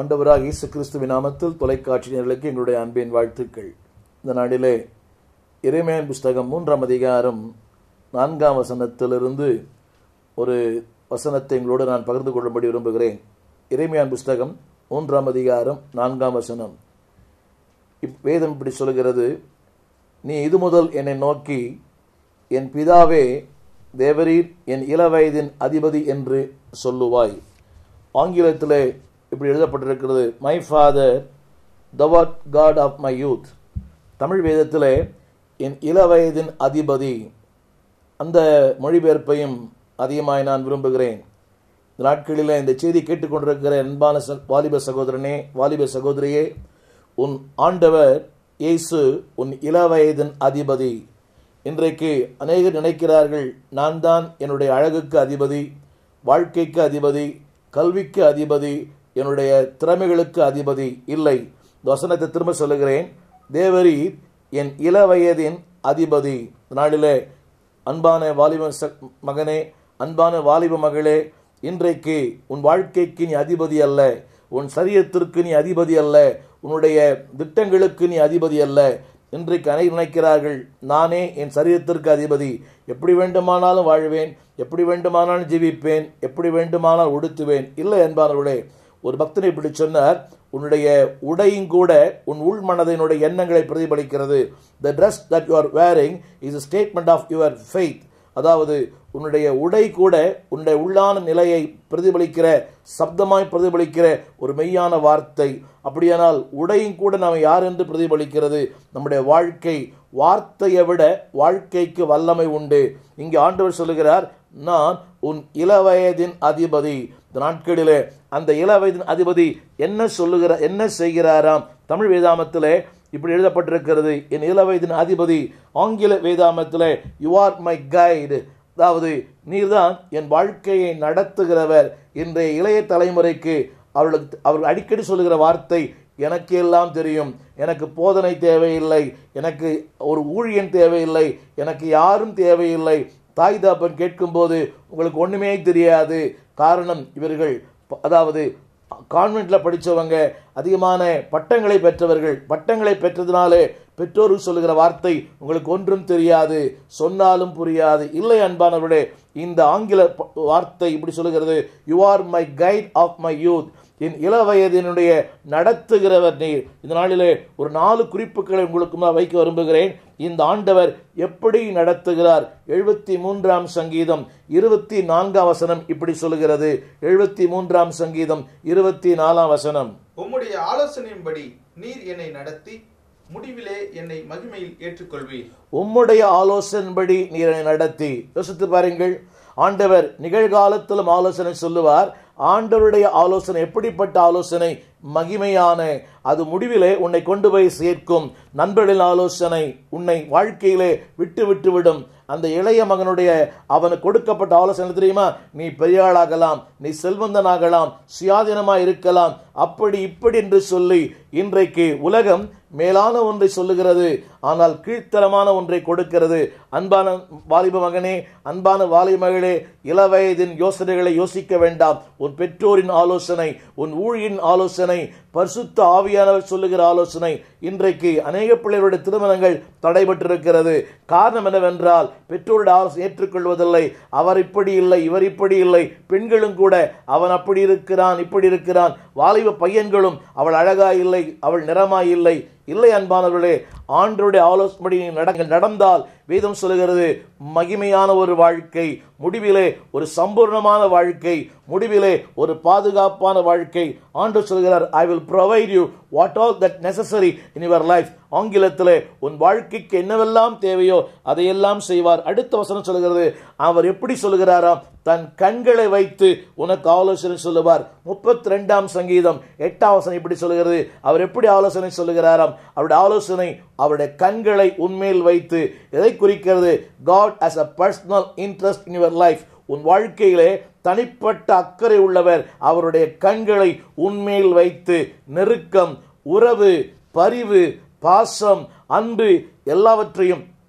ஆண்டவராக இயேசு கிறிஸ்துவின் நாமத்தில் தொலைக்காட்சி நேர்களுக்கு எங்களுடைய அன்பின் வாழ்த்துக்கள் இந்த நாளிலே இறைமையன் புஸ்தகம் மூன்றாம் அதிகாரம் நான்காம் வசனத்திலிருந்து ஒரு வசனத்தை எங்களோடு நான் பகிர்ந்து கொள்ளும்படி விரும்புகிறேன் இறைமையான் புஸ்தகம் மூன்றாம் அதிகாரம் நான்காம் வசனம் இப் வேதம் இப்படி சொல்கிறது நீ இது முதல் என்னை நோக்கி என் பிதாவே தேவரீர் என் இளவயதின் அதிபதி என்று சொல்லுவாய் ஆங்கிலத்திலே இப்படி எழுதப்பட்டிருக்கிறது மை ஃபாதர் தவாட் God of my youth Tamil வேதத்திலே என் இளவயதின் அதிபதி அந்த மொழிபெயர்ப்பையும் அதிகமாய் நான் விரும்புகிறேன் இந்த நாட்களில் இந்த செய்தி கேட்டுக்கொண்டிருக்கிற அன்பான ச- வாலிப சகோதரனே வாலிப சகோதரியே உன் ஆண்டவர் இயேசு உன் இளவயதின் அதிபதி இன்றைக்கு அநேகர் நினைக்கிறார்கள் நான் தான் என்னுடைய அழகுக்கு அதிபதி வாழ்க்கைக்கு அதிபதி கல்விக்கு அதிபதி என்னுடைய திறமைகளுக்கு அதிபதி இல்லை இந்த வசனத்தை திரும்ப சொல்லுகிறேன் தேவரி என் இளவயதின் அதிபதி இந்த நாளிலே அன்பான வாலிப ச- மகனே அன்பான வாலிப மகளே இன்றைக்கு உன் வாழ்க்கைக்கு நீ அதிபதி அல்ல உன் சரீரத்திற்கு நீ அதிபதி அல்ல உன்னுடைய திட்டங்களுக்கு நீ அதிபதி அல்ல இன்றைக்கு அனைவரும் நினைக்கிறார்கள் நானே என் சரீரத்திற்கு அதிபதி எப்படி வேண்டுமானாலும் வாழ்வேன் எப்படி வேண்டுமானாலும் ஜீவிப்பேன் எப்படி வேண்டுமானாலும் உடுத்துவேன் இல்லை என்பார்களே ஒரு பக்தனை இப்படி சொன்னார் உன்னுடைய உடையும் கூட உன் உள் மனதினுடைய எண்ணங்களை பிரதிபலிக்கிறது the dress that you are wearing is a statement of your faith அதாவது உன்னுடைய உடை கூட உன்னுடைய உள்ளான நிலையை பிரதிபலிக்கிற சப்தமாய் பிரதிபலிக்கிற ஒரு மெய்யான வார்த்தை அப்படியானால் உடையும் கூட நாம் யார் என்று பிரதிபலிக்கிறது நம்முடைய வாழ்க்கை வார்த்தையை விட வாழ்க்கைக்கு வல்லமை உண்டு இங்கே ஆண்டவர் சொல்லுகிறார் நான் உன் இளவயதின் அதிபதி இந்த நாட்களிலே அந்த இளவயதின் அதிபதி என்ன சொல்லுகிற என்ன செய்கிறாராம் தமிழ் வேதாமத்திலே இப்படி எழுதப்பட்டிருக்கிறது என் இளவயதின் அதிபதி ஆங்கில வேதாமத்திலே யூ ஆர் மை கைடு அதாவது நீர்தான் என் வாழ்க்கையை நடத்துகிறவர் இன்றைய இளைய தலைமுறைக்கு அவர்களுக்கு அவர்கள் அடிக்கடி சொல்லுகிற வார்த்தை எனக்கு எல்லாம் தெரியும் எனக்கு போதனை தேவையில்லை எனக்கு ஒரு ஊழியன் தேவையில்லை எனக்கு யாரும் தேவையில்லை தாய் தாப்பன் கேட்கும்போது உங்களுக்கு ஒண்ணுமே தெரியாது காரணம் இவர்கள் ப- அதாவது கான்வென்ட்ல படிச்சவங்க அதிகமான பட்டங்களை பெற்றவர்கள் பட்டங்களை பெற்றதுனாலே பெற்றோர்கள் சொல்லுகிற வார்த்தை உங்களுக்கு ஒன்றும் தெரியாது சொன்னாலும் புரியாது இல்லை அன்பானவர்களே இந்த ஆங்கில ப- வார்த்தை இப்படி சொல்லுகிறது you are my guide of my youth என் இளவயதினுடைய நடத்துகிறவர் நீர் இந்த நாளிலே ஒரு நாலு குறிப்புகளை உங்களுக்கு நான் வைக்க விரும்புகிறேன் இந்த ஆண்டவர் எப்படி நடத்துகிறார் எழுபத்தி மூன்றாம் சங்கீதம் இருபத்தி நான்காம் வசனம் இப்படி சொல்லுகிறது எழுபத்தி மூன்றாம் சங்கீதம் இருபத்தி நாலாம் வசனம் உம்முடைய ஆலோசனையின்படி நீர் என்னை நடத்தி முடிவிலே என்னை மகிமையில் ஏற்றுக்கொள்வீர் உம்முடைய ஆலோசனைப்படி நீரை நடத்தி யோசித்து பாருங்கள் ஆண்டவர் நிகழ்காலத்திலும் ஆலோசனை சொல்லுவார் ஆண்டவருடைய ஆலோசனை எப்படிப்பட்ட ஆலோசனை மகிமையான அது முடிவிலே உன்னை கொண்டு போய் சேர்க்கும் நண்பர்களின் ஆலோசனை உன்னை வாழ்க்கையிலே விட்டு விட்டு விடும் அந்த இளைய மகனுடைய அவனுக்கு கொடுக்கப்பட்ட ஆலோசனை தெரியுமா நீ பெரிய ஆளாகலாம் நீ செல்வந்தனாகலாம் சுயாதீனமா இருக்கலாம் அப்படி இப்படி என்று சொல்லி இன்றைக்கு உலகம் மேலான ஒன்றை சொல்லுகிறது ஆனால் கீழ்த்தரமான ஒன்றை கொடுக்கிறது அன்பான வாலிப மகனே அன்பான வாலிப மகளே இளவயதின் யோசனைகளை யோசிக்க வேண்டாம் உன் பெற்றோரின் ஆலோசனை உன் ஊழியின் ஆலோசனை பரிசுத்த ஆவியானவர் சொல்லுகிற ஆலோசனை இன்றைக்கு அநேக பிள்ளைகளுடைய திருமணங்கள் தடைபட்டிருக்கிறது காரணம் என்னவென்றால் பெற்றோருடைய ஆலோசனை ஏற்றுக்கொள்வதில்லை அவர் இப்படி இல்லை இவர் இப்படி இல்லை பெண்களும் கூட அவன் அப்படி இருக்கிறான் இப்படி இருக்கிறான் வாலிப பையன்களும் அவள் அழகா இல்லை அவள் நிறமாய் இல்லை இல்லை அன்பானவர்களே ஆண்டருடைய ஆலோசனை நடங்க நடந்தால் வேதம் சொல்லுகிறது மகிமையான ஒரு வாழ்க்கை முடிவிலே ஒரு சம்பூர்ணமான வாழ்க்கை முடிவிலே ஒரு பாதுகாப்பான வாழ்க்கை ஆண்டு சொல்கிறார் I will provide you what all that necessary in your life ஆங்கிலத்திலே உன் வாழ்க்கைக்கு என்னவெல்லாம் தேவையோ அதையெல்லாம் செய்வார் அடுத்த வசனம் சொல்கிறது அவர் எப்படி சொல்லுகிறாராம் தன் கண்களை வைத்து உனக்கு ஆலோசனை சொல்லுவார் முப்பத்தி ரெண்டாம் சங்கீதம் எட்டாம் வசனம் இப்படி சொல்லுகிறது அவர் எப்படி ஆலோசனை சொல்லுகிறாராம் அவருடைய ஆலோசனை அவருடைய கண்களை உண்மையில் வைத்து எதை குறிக்கிறது God as a personal interest in your life உன் வாழ்க்கையிலே தனிப்பட்ட அக்கறை உள்ளவர் அவருடைய கண்களை உண்மையில் வைத்து நெருக்கம் உறவு பரிவு பாசம் அன்பு எல்லாவற்றையும்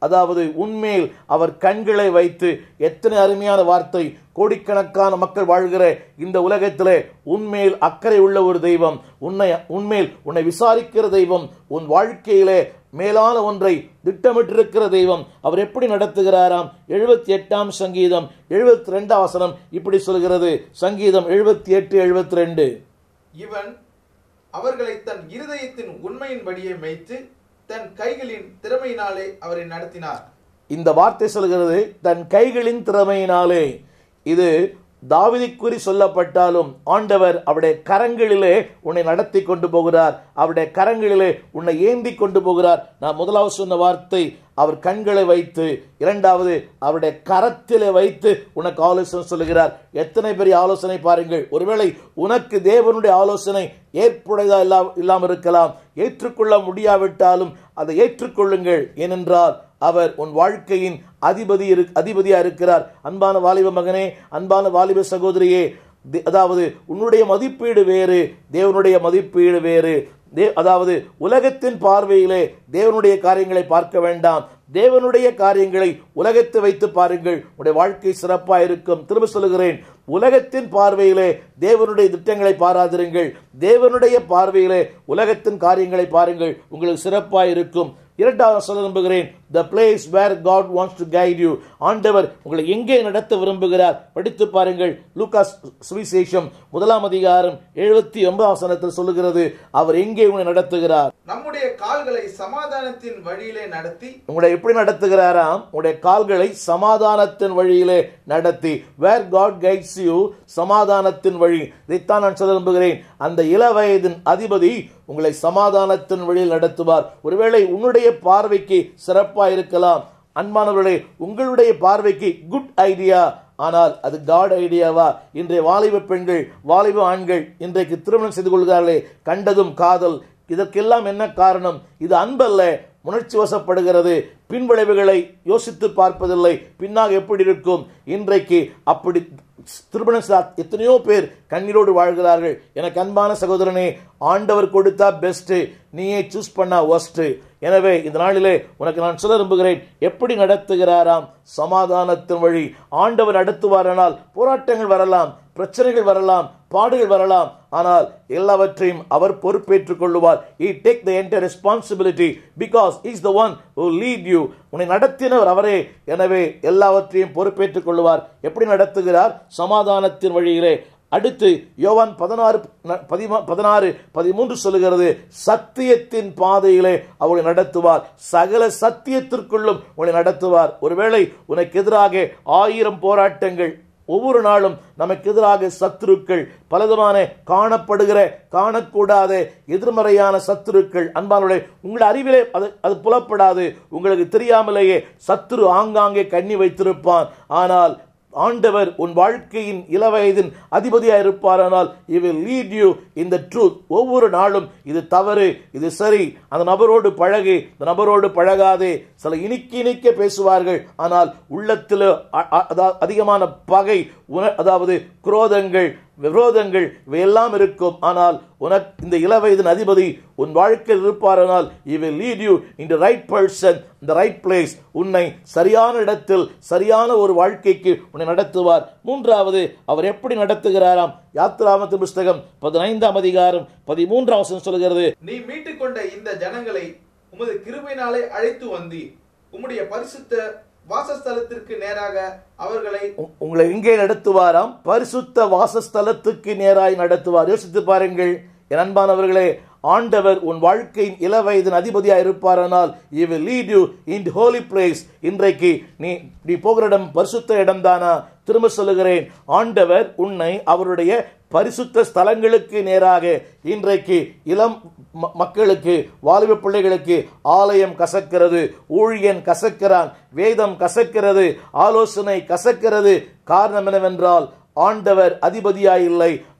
அதாவது உண்மையில் அவர் கண்களை வைத்து எத்தனை அருமையான வார்த்தை கோடிக்கணக்கான மக்கள் வாழ்கிற இந்த உலகத்திலே உண்மையில் அக்கறை உள்ள ஒரு தெய்வம் உன்னை உண்மையில் உன்னை விசாரிக்கிற தெய்வம் உன் வாழ்க்கையிலே மேலான ஒன்றை திட்டமிட்டிருக்கிற தெய்வம் அவர் எப்படி நடத்துகிறாராம் எழுபத்தி எட்டாம் சங்கீதம் எழுபத்தி ரெண்டாம் வசனம் இப்படி சொல்கிறது சங்கீதம் எழுபத்தி எட்டு எழுபத்தி ரெண்டு இவன் அவர்களை தன் இருதயத்தின் உண்மையின்படியே மேய்த்து தன் கைகளின் திறமையினாலே அவரை நடத்தினார் இந்த வார்த்தை சொல்கிறது தன் கைகளின் திறமையினாலே இது தாவிதிக்குறி சொல்லப்பட்டாலும் ஆண்டவர் அவருடைய கரங்களிலே உன்னை நடத்தி கொண்டு போகிறார் அவருடைய கரங்களிலே உன்னை ஏந்தி கொண்டு போகிறார் நான் முதலாவது சொன்ன வார்த்தை அவர் கண்களை வைத்து இரண்டாவது அவருடைய கரத்திலே வைத்து உனக்கு ஆலோசனை சொல்லுகிறார் எத்தனை பெரிய ஆலோசனை பாருங்கள் ஒருவேளை உனக்கு தேவனுடைய ஆலோசனை ஏற்புடையதா இல்லா இல்லாமல் இருக்கலாம் ஏற்றுக்கொள்ள முடியாவிட்டாலும் அதை ஏற்றுக்கொள்ளுங்கள் ஏனென்றால் அவர் உன் வாழ்க்கையின் அதிபதி இரு அதிபதியா இருக்கிறார் அன்பான வாலிப மகனே அன்பான வாலிப சகோதரியே தி- அதாவது உன்னுடைய மதிப்பீடு வேறு தேவனுடைய மதிப்பீடு வேறு தே அதாவது உலகத்தின் பார்வையிலே தேவனுடைய காரியங்களை பார்க்க வேண்டாம் தேவனுடைய காரியங்களை உலகத்தை வைத்து பாருங்கள் உடைய வாழ்க்கை சிறப்பாக இருக்கும் திரும்ப சொல்லுகிறேன் உலகத்தின் பார்வையிலே தேவனுடைய திட்டங்களை பாராதிருங்கள் தேவனுடைய பார்வையிலே உலகத்தின் காரியங்களை பாருங்கள் உங்களுக்கு சிறப்பாக இருக்கும் இரண்டாவது சொல்ல விரும்புகிறேன் the place where God wants to guide you ஆண்டவர் உங்களை எங்கே நடத்த விரும்புகிறார் படித்து பாருங்கள் லூகாஸ் சுவிசேஷம் முதலாம் அதிகாரம் எழுபத்தி ஒன்பதாம் வசனத்தில் சொல்லுகிறது அவர் எங்கே உங்களை நடத்துகிறார் நம்முடைய கால்களை சமாதானத்தின் வழியிலே நடத்தி உங்களை எப்படி நடத்துகிறாராம் உங்களுடைய கால்களை சமாதானத்தின் வழியிலே நடத்தி வேர் காட் கைட்ஸ் யூ சமாதானத்தின் வழி இதைத்தான் நான் சொல்ல விரும்புகிறேன் அந்த இளவயதின் அதிபதி உங்களை சமாதானத்தின் வழியில் நடத்துவார் ஒருவேளை உன்னுடைய பார்வைக்கு சிறப்பா இருக்கலாம் அன்பானவர்களே உங்களுடைய பார்வைக்கு குட் ஐடியா ஆனால் அது காட் ஐடியாவா இன்றைய வாலிப பெண்கள் வாலிப ஆண்கள் இன்றைக்கு திருமணம் செய்து கொள்கிறார்களே கண்டதும் காதல் இதற்கெல்லாம் என்ன காரணம் இது அன்பல்ல உணர்ச்சி வசப்படுகிறது பின்விளைவுகளை யோசித்து பார்ப்பதில்லை பின்னாக எப்படி இருக்கும் இன்றைக்கு அப்படி திருமணம் செய்த எத்தனையோ பேர் கண்ணீரோடு வாழ்கிறார்கள் எனக்கு அன்பான சகோதரனே ஆண்டவர் கொடுத்தா பெஸ்ட் நீயே சூஸ் பண்ணா ஒஸ்ட் எனவே இந்த நாளிலே உனக்கு நான் சொல்ல விரும்புகிறேன் எப்படி நடத்துகிறாராம் சமாதானத்தின் வழி ஆண்டவர் நடத்துவாரானால் போராட்டங்கள் வரலாம் பிரச்சனைகள் வரலாம் பாடுகள் வரலாம் ஆனால் எல்லாவற்றையும் அவர் பொறுப்பேற்றுக் கொள்ளுவார் he take the entire responsibility because he is the one who lead you உன்னை நடத்தினவர் அவரே எனவே எல்லாவற்றையும் பொறுப்பேற்றுக் கொள்ளுவார் எப்படி நடத்துகிறார் சமாதானத்தின் வழியிலே அடுத்து யோவான் பதினாறு பதிமா- பதினாறு பதிமூன்று சொல்லுகிறது சத்தியத்தின் பாதையிலே அவளை நடத்துவார் சகல சத்தியத்திற்குள்ளும் உங்களை நடத்துவார் ஒருவேளை உனக்கு எதிராக ஆயிரம் போராட்டங்கள் ஒவ்வொரு நாளும் நமக்கு எதிராக சத்துருக்கள் பலவிதமான காணப்படுகிற காணக்கூடாத எதிர்மறையான சத்துருக்கள் அன்பானுடைய உங்கள் அறிவிலே அது அது புலப்படாது உங்களுக்கு தெரியாமலேயே சத்துரு ஆங்காங்கே கண்ணி வைத்திருப்பான் ஆனால் ஆண்டவர் உன் வாழ்க்கையின் இளவயதின் அதிபதியாக இருப்பாரானால் he will lead you in the truth ஒவ்வொரு நாளும் இது தவறு இது சரி அந்த நபரோடு பழகு இந்த நபரோடு பழகாதே சில இனிக்க இனிக்க பேசுவார்கள் ஆனால் உள்ளத்தில் அ- அ- அதா- அதிகமான பகை உண- அதாவது குரோதங்கள் விரோதங்கள் இவையெல்லாம் இருக்கும் ஆனால் உனக்கு இந்த இளவயதின் அதிபதி உன் வாழ்க்கையில் இருப்பாரானால் he will lead you in the right person in the right place உன்னை சரியான இடத்தில் சரியான ஒரு வாழ்க்கைக்கு உன்னை நடத்துவார் மூன்றாவது அவர் எப்படி நடத்துகிறாராம் யாத்திராமத்தின் புஸ்தகம் பதினைந்தாம் அதிகாரம் பதிமூன்றாம் வசனம் சொல்கிறது நீ மீட்டுக்கொண்ட இந்த ஜனங்களை உமது கிருபையினாலே அழைத்து வந்தீர் உம்முடைய பரிசுத்த வாசஸ்தலத்திற்கு நேராக அவர்களை உ- உங்களை எங்கே நடத்துவாராம் பரிசுத்த வாசஸ்தலத்துக்கு நேராய் நடத்துவார் யோசித்து பாருங்கள் என் அன்பானவர்களே ஆண்டவர் உன் வாழ்க்கையின் இளவயதின் அதிபதியாக இருப்பாரானால் he will lead you in the holy place இன்றைக்கு நீ நீ போகிற இடம் பரிசுத்த இடம்தானா திரும்ப சொல்லுகிறேன் ஆண்டவர் உன்னை அவருடைய பரிசுத்த ஸ்தலங்களுக்கு நேராக இன்றைக்கு இளம் ம- மக்களுக்கு வாலிப பிள்ளைகளுக்கு ஆலயம் கசக்கிறது ஊழியன் கசக்கிறான் வேதம் கசக்கிறது ஆலோசனை கசக்கிறது காரணம் என்னவென்றால் ஆண்டவர் அதிபதியாய் இல்லை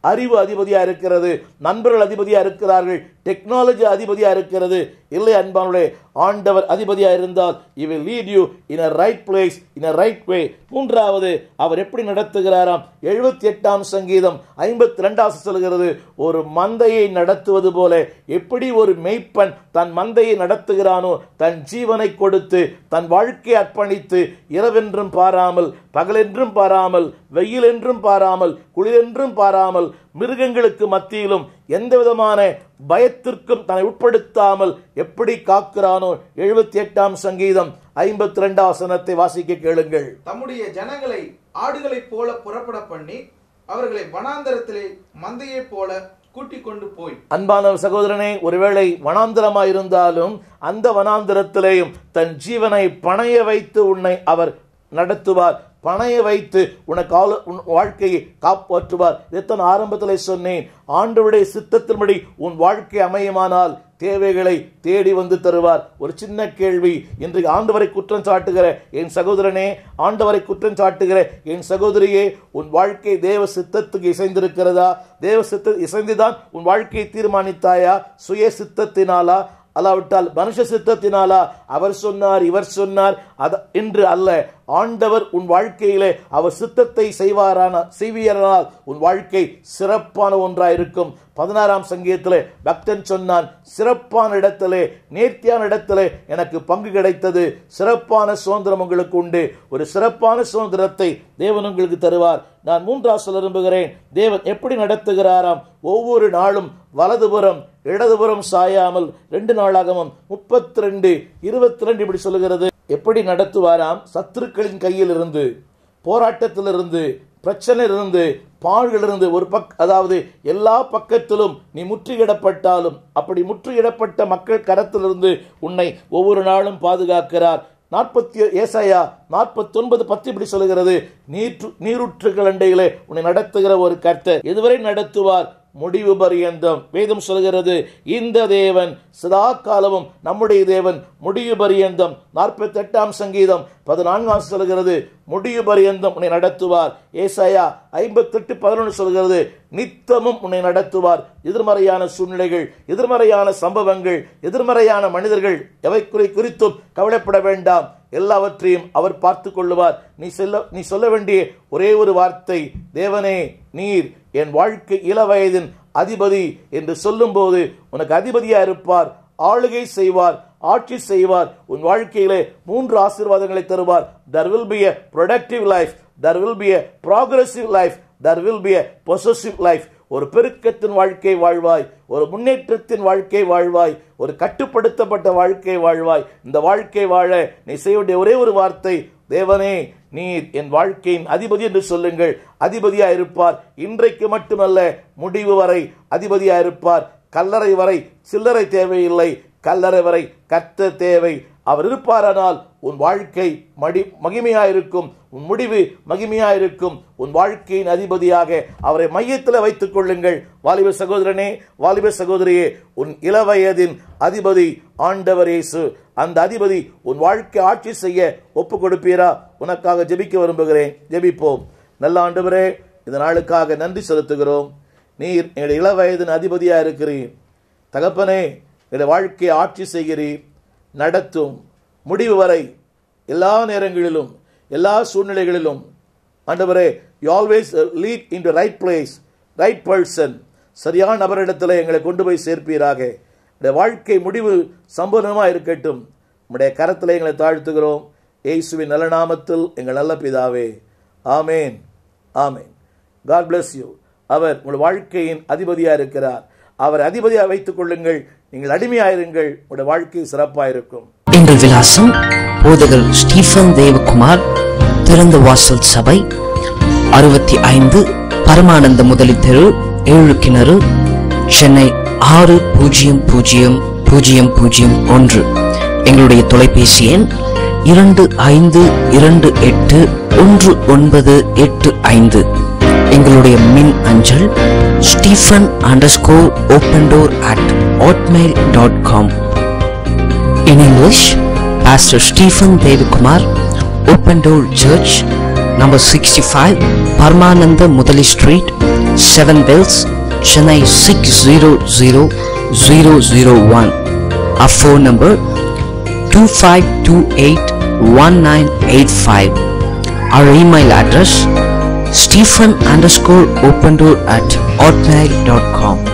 அறிவு அதிபதியா இருக்கிறது நண்பர்கள் அதிபதியா இருக்கிறார்கள் டெக்னாலஜி அதிபதியா இருக்கிறது இல்லை அன்பானுடைய ஆண்டவர் அதிபதியா இருந்தால் இவை lead you in a right place in a right way மூன்றாவது அவர் எப்படி நடத்துகிறாராம் எழுபத்தி எட்டாம் சங்கீதம் ஐம்பத்தி ரெண்டாவது சொல்கிறது ஒரு மந்தையை நடத்துவது போல எப்படி ஒரு மெய்ப்பன் தன் மந்தையை நடத்துகிறானோ தன் ஜீவனை கொடுத்து தன் வாழ்க்கையை அர்ப்பணித்து இரவென்றும் பாராமல் பகலென்றும் பாராமல் வெயில் என்றும் பாராமல் குளிரென்றும் பாராமல் மிருகங்களுக்கு மத்தியிலும் எந்த விதமான பயத்திற்கும் தன்னை உட்படுத்தாமல் எப்படி காக்கிறானோ எழுபத்தி எட்டாம் சங்கீதம் ஐம்பத்தி ரெண்டாம் வசனத்தை வாசிக்க கேளுங்கள் தம்முடைய ஜனங்களை ஆடுகளைப் போல புறப்பட பண்ணி அவர்களை வனாந்தரத்திலே மந்தையைப் போல கூட்டிக் கொண்டு போய் அன்பான சகோதரனே ஒருவேளை வனாந்திரமாய் இருந்தாலும் அந்த வனாந்திரத்திலேயும் தன் ஜீவனை பணைய வைத்து உன்னை அவர் நடத்துவார் பணைய வைத்து உனக்கு ஆளு உன் வாழ்க்கையை காப்பாற்றுவார் இதைத்தான் ஆரம்பத்திலே சொன்னேன் ஆண்டவருடைய சித்தத்தின்படி உன் வாழ்க்கை அமையுமானால் தேவைகளை தேடி வந்து தருவார் ஒரு சின்ன கேள்வி இன்றைக்கு ஆண்டவரை குற்றம் சாட்டுகிற என் சகோதரனே ஆண்டவரை குற்றம் சாட்டுகிற என் சகோதரியே உன் வாழ்க்கை தேவ சித்தத்துக்கு இசைந்திருக்கிறதா தேவ சித்த இசைந்துதான் உன் வாழ்க்கையை தீர்மானித்தாயா சுய சித்தத்தினாலா அல்லாவிட்டால் மனுஷ சித்தத்தினாலா அவர் சொன்னார் இவர் சொன்னார் அத என்று அல்ல ஆண்டவர் உன் வாழ்க்கையிலே அவர் சித்தத்தை செய்வாரான செய்வியரானால் உன் வாழ்க்கை சிறப்பான ஒன்றாயிருக்கும் பதினாறாம் சங்கீதத்திலே பக்தன் சொன்னான் சிறப்பான இடத்திலே நேர்த்தியான இடத்திலே எனக்கு பங்கு கிடைத்தது சிறப்பான சுதந்திரம் உங்களுக்கு உண்டு ஒரு சிறப்பான சுதந்திரத்தை தேவன் உங்களுக்கு தருவார் நான் மூன்றாவது சொல்ல விரும்புகிறேன் தேவன் எப்படி நடத்துகிறாராம் ஒவ்வொரு நாளும் வலதுபுறம் இடதுபுறம் சாயாமல் ரெண்டு நாளாகவும் முப்பத்தி ரெண்டு இருபத்தி ரெண்டு இப்படி சொல்லுகிறது எப்படி நடத்துவாராம் சத்துருக்களின் கையில் இருந்து போராட்டத்திலிருந்து பிரச்சனையிலிருந்து பாழ்களிலிருந்து ஒரு பக் அதாவது எல்லா பக்கத்திலும் நீ முற்றுகிடப்பட்டாலும் அப்படி முற்றுகிடப்பட்ட மக்கள் கரத்திலிருந்து உன்னை ஒவ்வொரு நாளும் பாதுகாக்கிறார் நாற்பத்தி ஏசாயா நாற்பத்தி ஒன்பது பத்து இப்படி சொல்லுகிறது நீற்று நீருற்றுகள் அண்டையிலே உன்னை நடத்துகிற ஒரு கர்த்தர் எதுவரை நடத்துவார் முடிவு பரியந்தம் வேதம் சொல்கிறது இந்த தேவன் சதா காலமும் நம்முடைய தேவன் முடிவு பரியந்தம் நாற்பத்தி எட்டாம் சங்கீதம் பதினான்காம் சொல்கிறது முடிவு பரியந்தம் உன்னை நடத்துவார் ஏசாயா ஐம்பத்தெட்டு பதினொன்று சொல்கிறது நித்தமும் உன்னை நடத்துவார் எதிர்மறையான சூழ்நிலைகள் எதிர்மறையான சம்பவங்கள் எதிர்மறையான மனிதர்கள் எவை குறி குறித்தும் கவலைப்பட வேண்டாம் எல்லாவற்றையும் அவர் பார்த்து கொள்ளுவார் நீ செல்ல நீ சொல்ல வேண்டிய ஒரே ஒரு வார்த்தை தேவனே நீர் என் வாழ்க்கை இளவயதின் அதிபதி என்று சொல்லும்போது உனக்கு அதிபதியா இருப்பார் ஆளுகை செய்வார் ஆட்சி செய்வார் உன் வாழ்க்கையிலே மூன்று ஆசீர்வாதங்களை தருவார் there will be a productive life there will be a progressive life there will be a possessive life ஒரு பெருக்கத்தின் வாழ்க்கை வாழ்வாய் ஒரு முன்னேற்றத்தின் வாழ்க்கை வாழ்வாய் ஒரு கட்டுப்படுத்தப்பட்ட வாழ்க்கை வாழ்வாய் இந்த வாழ்க்கை வாழ நீ செய்ய வேண்டிய ஒரே ஒரு வார்த்தை தேவனே நீர் என் வாழ்க்கையின் அதிபதி என்று சொல்லுங்கள் அதிபதியா இருப்பார் இன்றைக்கு மட்டுமல்ல முடிவு வரை அதிபதியா இருப்பார் கல்லறை வரை சில்லறை தேவையில்லை கல்லறை வரை கத்த தேவை அவர் இருப்பாரானால் உன் வாழ்க்கை மடி மகிமையாயிருக்கும் உன் முடிவு மகிமையாயிருக்கும் உன் வாழ்க்கையின் அதிபதியாக அவரை மையத்தில் வைத்துக் கொள்ளுங்கள் வாலிப சகோதரனே வாலிப சகோதரியே உன் இளவயதின் அதிபதி ஆண்டவர் இயேசு அந்த அதிபதி உன் வாழ்க்கை ஆட்சி செய்ய ஒப்பு கொடுப்பீரா உனக்காக ஜெபிக்க விரும்புகிறேன் ஜெபிப்போம் நல்ல ஆண்டவரே இந்த நாளுக்காக நன்றி செலுத்துகிறோம் நீர் எங்களுடைய இளவயதின் அதிபதியா இருக்கிறீர் தகப்பனே எங்களுடைய வாழ்க்கையை ஆட்சி செய்கிறீர் நடத்தும் முடிவு வரை எல்லா நேரங்களிலும் எல்லா சூழ்நிலைகளிலும் ஆண்டவரே you always lead in to right place right person சரியான நபரிடத்தில் எங்களை கொண்டு போய் சேர்ப்பீராக இந்த வாழ்க்கை முடிவு சம்பூர்ணமாக இருக்கட்டும் உம்முடைய கரத்தில் எங்களை தாழ்த்துகிறோம் இயேசுவின் நல்ல நாமத்தில் எங்கள் நல்ல பிதாவே ஆமேன் ஆமேன் காட் bless யூ அவர் உங்கள் வாழ்க்கையின் அதிபதியாக இருக்கிறார் அவர் அதிபதியாக வைத்துக் கொள்ளுங்கள் நீங்கள் அடிமையாயிருங்கள் உங்களுடைய வாழ்க்கை சிறப்பாக இருக்கும் எங்கள் விலாசம் போதகர் ஸ்டீஃபன் தேவகுமார் திறந்த வாசல் சபை அறுபத்தி ஐந்து பரமானந்த முதலி தெரு ஏழு கிணறு சென்னை ஆறு பூஜ்ஜியம் பூஜ்ஜியம் பூஜ்ஜியம் பூஜ்ஜியம் ஒன்று எங்களுடைய தொலைபேசி எண் இரண்டு ஐந்து இரண்டு எட்டு ஒன்று ஒன்பது எட்டு ஐந்து எங்களுடைய மின் அஞ்சல் Stephen underscore open door at hotmail dot com In English, Pastor Stephen Devakumar, Open Door Church, number 65, Parmananda Mudali Street, Seven Bells, Chennai 600001. Our phone number 25281985. Our email address stephen underscore open door at hotmail.com.